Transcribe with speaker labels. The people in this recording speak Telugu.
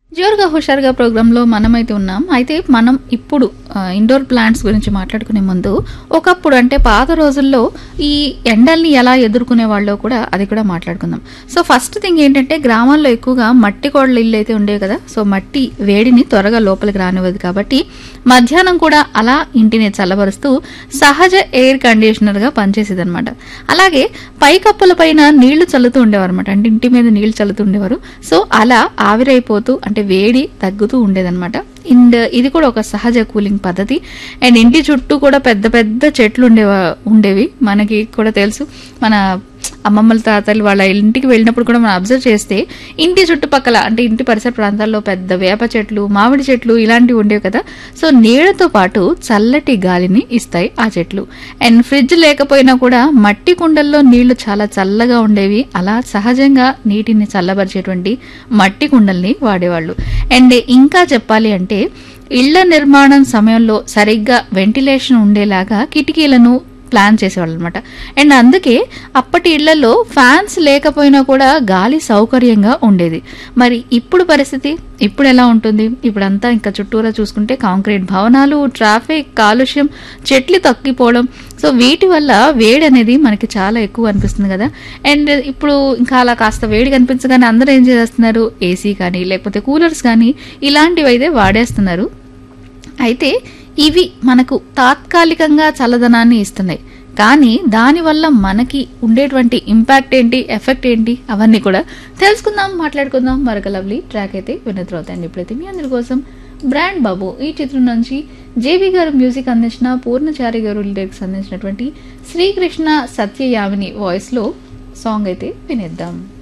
Speaker 1: జోరుగా హుషారుగా ప్రోగ్రాంలో మనమైతే ఉన్నాం అయితే మనం ఇప్పుడు ఆ, ఇండోర్ ప్లాంట్స్ గురించి మాట్లాడుకునే ముందు ఒకప్పుడు అంటే పాత రోజుల్లో ఈ ఎండల్ని ఎలా ఎదుర్కొనే వాళ్ళో కూడా అది కూడా మాట్లాడుకుందాం సో ఫస్ట్ థింగ్ ఏంటంటే గ్రామాల్లో ఎక్కువగా మట్టి కోడల ఇల్లు అయితే ఉండేవి కదా సో మట్టి వేడిని త్వరగా లోపలికి రానివ్వదు కాబట్టి మధ్యాహ్నం కూడా అలా ఇంటిని చల్లబరుస్తూ సహజ ఎయిర్ కండిషనర్ గా పనిచేసేది అనమాట అలాగే పైకప్పుల పైన నీళ్లు చల్లుతూ ఉండేవారు అనమాట అంటే ఇంటి మీద నీళ్లు చల్లుతూ ఉండేవారు సో అలా ఆవిరైపోతూ అంటే వేడి తగ్గుతూ ఉండేదన్నమాట అండ్ ఇది కూడా ఒక సహజ కూలింగ్ పద్ధతి అండ్ ఇంటి చుట్టూ కూడా పెద్ద పెద్ద చెట్లు ఉండేవా ఉండేవి మనకి కూడా తెలుసు మన అమ్మమ్మల తాతలు వాళ్ళ ఇంటికి వెళ్ళినప్పుడు కూడా మనం అబ్జర్వ్ చేస్తే ఇంటి చుట్టుపక్కల అంటే ఇంటి పరిసర ప్రాంతాల్లో పెద్ద వేప చెట్లు మామిడి చెట్లు ఇలాంటివి ఉండేవి కదా సో నీడతో పాటు చల్లటి గాలిని ఇస్తాయి ఆ చెట్లు అండ్ ఫ్రిడ్జ్ లేకపోయినా కూడా మట్టి కుండల్లో నీళ్లు చాలా చల్లగా ఉండేవి అలా సహజంగా నీటిని చల్లబరిచేటువంటి మట్టి కుండల్ని వాడేవాళ్ళు అండ్ ఇంకా చెప్పాలి అంటే ఇళ్ల నిర్మాణం సమయంలో సరిగ్గా వెంటిలేషన్ ఉండేలాగా కిటికీలను ప్లాన్ చేసేవాళ్ళు అనమాట అండ్ అందుకే అప్పటి ఇళ్లలో ఫ్యాన్స్ లేకపోయినా కూడా గాలి సౌకర్యంగా ఉండేది మరి ఇప్పుడు పరిస్థితి ఇప్పుడు ఎలా ఉంటుంది ఇప్పుడంతా ఇంకా చుట్టూరా చూసుకుంటే కాంక్రీట్ భవనాలు ట్రాఫిక్ కాలుష్యం చెట్లు తగ్గిపోవడం సో వీటి వల్ల వేడి అనేది మనకి చాలా ఎక్కువ అనిపిస్తుంది కదా అండ్ ఇప్పుడు ఇంకా అలా కాస్త వేడి కనిపించగానే అందరూ ఏం చేస్తున్నారు ఏసీ కానీ లేకపోతే కూలర్స్ కానీ ఇలాంటివి అయితే వాడేస్తున్నారు అయితే ఇవి మనకు తాత్కాలికంగా చల్లదనాన్ని ఇస్తున్నాయి కానీ దానివల్ల మనకి ఉండేటువంటి ఇంపాక్ట్ ఏంటి ఎఫెక్ట్ ఏంటి అవన్నీ కూడా తెలుసుకుందాం మాట్లాడుకుందాం మరొక లవ్లీ ట్రాక్ అయితే విన్న తర్వాత అండి ఇప్పుడైతే మీ అందరి కోసం బ్రాండ్ బాబు ఈ చిత్రం నుంచి జేవి గారు మ్యూజిక్ అందించిన పూర్ణచారి గారు లిరిక్స్ అందించినటువంటి శ్రీకృష్ణ సత్యయామిని వాయిస్లో సాంగ్ అయితే వినేద్దాం